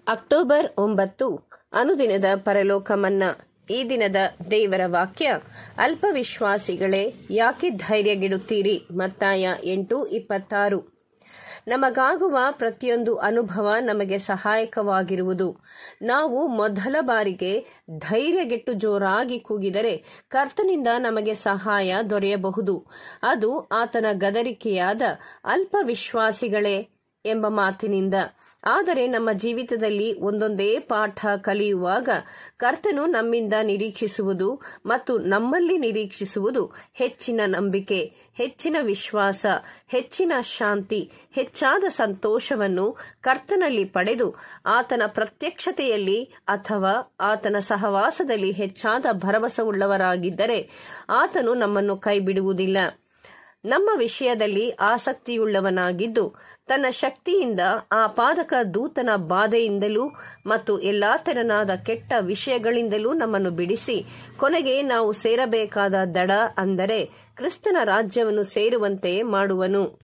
October ಒಂಬತ್ತು ಅನುದಿನದ ಪರಲೋಕ ಮನ್ನಾ ಈ ದಿನದ ದೇವರ ವಾಕ್ಯ ಅಲ್ಪವಿಶ್ವಾಸಿಗಳೇ ಯಾಕೆ ಧೈರ್ಯಗೆಡುತ್ತೀರಿ ಮತ್ತಾಯ ಎಂಟು ಇಪ್ಪತ್ತಾರು ನಮಗಾಗುವ ಪ್ರತಿಯೊಂದು ಅನುಭವ ನಮಗೆ ಸಹಾಯಕವಾಗಿರುವುದು ನಾವು ಮೊದಲ ಬಾರಿಗೆ ಧೈರ್ಯಗೆಟ್ಟು ಜೋರಾಗಿ ಕೂಗಿದರೆ ಕರ್ತನಿಂದ ನಮಗೆ ಸಹಾಯ ದೊರೆಯಬಹುದು ಅದು ಆತನ ಗದರಿಕೆಯಾದ ಅಲ್ಪವಿಶ್ವಾಸಿಗಳೇ ಎಂಬ ಮಾತಿನಿಂದ ಆದರೆ ನಮ್ಮ ಜೀವಿತದಲ್ಲಿ ಒಂದೊಂದೇ ಪಾಠ ಕಲಿಯುವಾಗ ಕರ್ತನು ನಮ್ಮಿಂದ ನಿರೀಕ್ಷಿಸುವುದು ಮತ್ತು ನಮ್ಮಲ್ಲಿ ನಿರೀಕ್ಷಿಸುವುದು ಹೆಚ್ಚಿನ ನಂಬಿಕೆ ಹೆಚ್ಚಿನ ವಿಶ್ವಾಸ ಹೆಚ್ಚಿನ ಶಾಂತಿ ಹೆಚ್ಚಾದ ಸಂತೋಷವನ್ನು ಕರ್ತನಲ್ಲಿ ಪಡೆದು ಆತನ ಪ್ರತ್ಯಕ್ಷತೆಯಲ್ಲಿ ಅಥವಾ ಆತನ ಸಹವಾಸದಲ್ಲಿ ಹೆಚ್ಚಾದ ಭರವಸೆಯುಳ್ಳವರಾಗಿದ್ದರೆ ಆತನು ನಮ್ಮನ್ನು ಕೈಬಿಡುವುದಿಲ್ಲ ನಮ್ಮ ವಿಷಯದಲ್ಲಿ ಆಸಕ್ತಿಯುಳ್ಳವನಾಗಿದ್ದು ತನ್ನ ಶಕ್ತಿಯಿಂದ ಆ ಪಾದಕ ದೂತನ ಬಾಧೆಯಿಂದಲೂ ಮತ್ತು ಎಲ್ಲಾ ತೆರನಾದ ಕೆಟ್ಟ ವಿಷಯಗಳಿಂದಲೂ ನಮ್ಮನ್ನು ಬಿಡಿಸಿ ಕೊನೆಗೆ ನಾವು ಸೇರಬೇಕಾದ ದಡ ಅಂದರೆ ಕ್ರಿಸ್ತನ ರಾಜ್ಯವನ್ನು ಸೇರುವಂತೆ ಮಾಡುವನು